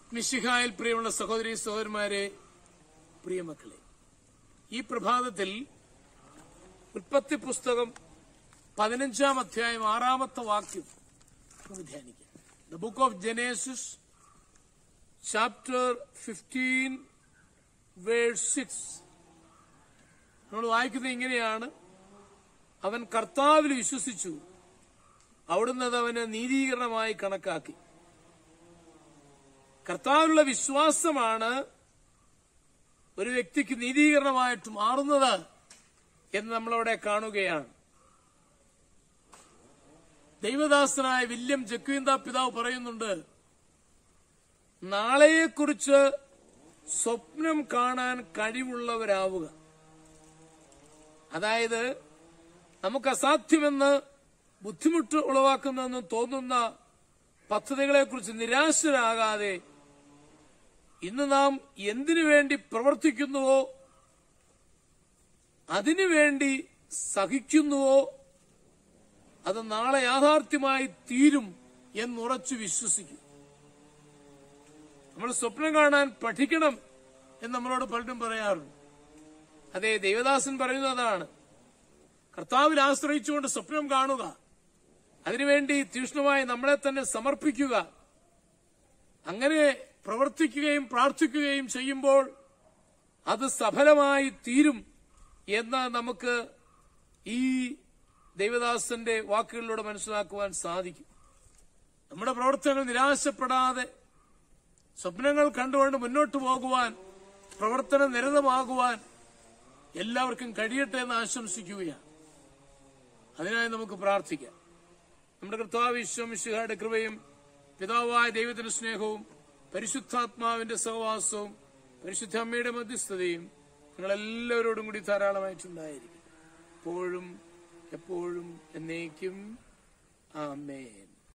മിശിഹായിൽ പ്രിയമുള്ള സഹോദരി സഹോദരന്മാരെ പ്രിയമക്കളെ ഈ പ്രഭാതത്തിൽ ഉൽപ്പത്തി പുസ്തകം പതിനഞ്ചാം അധ്യായം ആറാമത്തെ വാക്യം നമുക്ക് ധ്യാനിക്കാം the book of Genesis chapter fifteen verse six നമ്മൾ വായിക്കുന്നത് ഇങ്ങനെയാണ് അവൻ കർത്താവിൽ വിശ്വസിച്ചു അവിടുന്ന് അത് അവന് നീതീകരണമായി കണക്കാക്കി കർത്താവിലുള്ള വിശ്വാസമാണ് ഒരു വ്യക്തിക്ക് നീതീകരണമായിട്ട് മാറുന്നത് എന്ന് നമ്മളവിടെ കാണുകയാണ് ദൈവദാസനായ വില്യം ജക്വീന്ത പിതാവ് പറയുന്നുണ്ട് നാളെയെക്കുറിച്ച് സ്വപ്നം കാണാൻ കഴിവുള്ളവരാവുക അതായത് നമുക്ക് അസാധ്യമെന്ന് ബുദ്ധിമുട്ട് ഉളവാക്കുന്നെന്ന് തോന്നുന്ന പദ്ധതികളെക്കുറിച്ച് നിരാശരാകാതെ ഇന്ന് നാം എന്തിനു വേണ്ടി പ്രവർത്തിക്കുന്നുവോ അതിനുവേണ്ടി സഹിക്കുന്നുവോ അത് നാളെ യാഥാർത്ഥ്യമായി തീരും എന്നുറച്ചു വിശ്വസിക്കും നമ്മൾ സ്വപ്നം കാണാൻ പഠിക്കണം എന്ന് നമ്മളോട് പലരും പറയാറുണ്ട് അതെ ദേവദാസൻ പറയുന്നത് അതാണ് കർത്താവിൽ ആശ്രയിച്ചുകൊണ്ട് സ്വപ്നം കാണുക അതിനുവേണ്ടി തീക്ഷ്ണമായി നമ്മളെ തന്നെ സമർപ്പിക്കുക അങ്ങനെ പ്രവർത്തിക്കുകയും പ്രാർത്ഥിക്കുകയും ചെയ്യുമ്പോൾ അത് സഫലമായി തീരും എന്ന് നമുക്ക് ഈ ദൈവദാസന്റെ വാക്കുകളിലൂടെ മനസ്സിലാക്കുവാൻ സാധിക്കും നമ്മുടെ പ്രവർത്തനങ്ങൾ നിരാശപ്പെടാതെ സ്വപ്നങ്ങൾ കണ്ടുകൊണ്ട് മുന്നോട്ട് പോകുവാൻ പ്രവർത്തനം നിരതമാകുവാൻ എല്ലാവർക്കും കഴിയട്ടെ എന്ന് ആശംസിക്കുകയാണ് അതിനായി നമുക്ക് പ്രാർത്ഥിക്കാം നമ്മുടെ കർത്താവ് വിശ്വമിശുഹയുടെ കൃപയും പിതാവായ ദൈവത്തിന്റെ സ്നേഹവും പരിശുദ്ധാത്മാവിന്റെ സഹവാസവും പരിശുദ്ധ അമ്മയുടെ മധ്യസ്ഥതയും നിങ്ങളെല്ലാവരോടും കൂടി ധാരാളമായിട്ടുണ്ടായിരിക്കും എപ്പോഴും എപ്പോഴും എന്നേക്കും ആമേൻ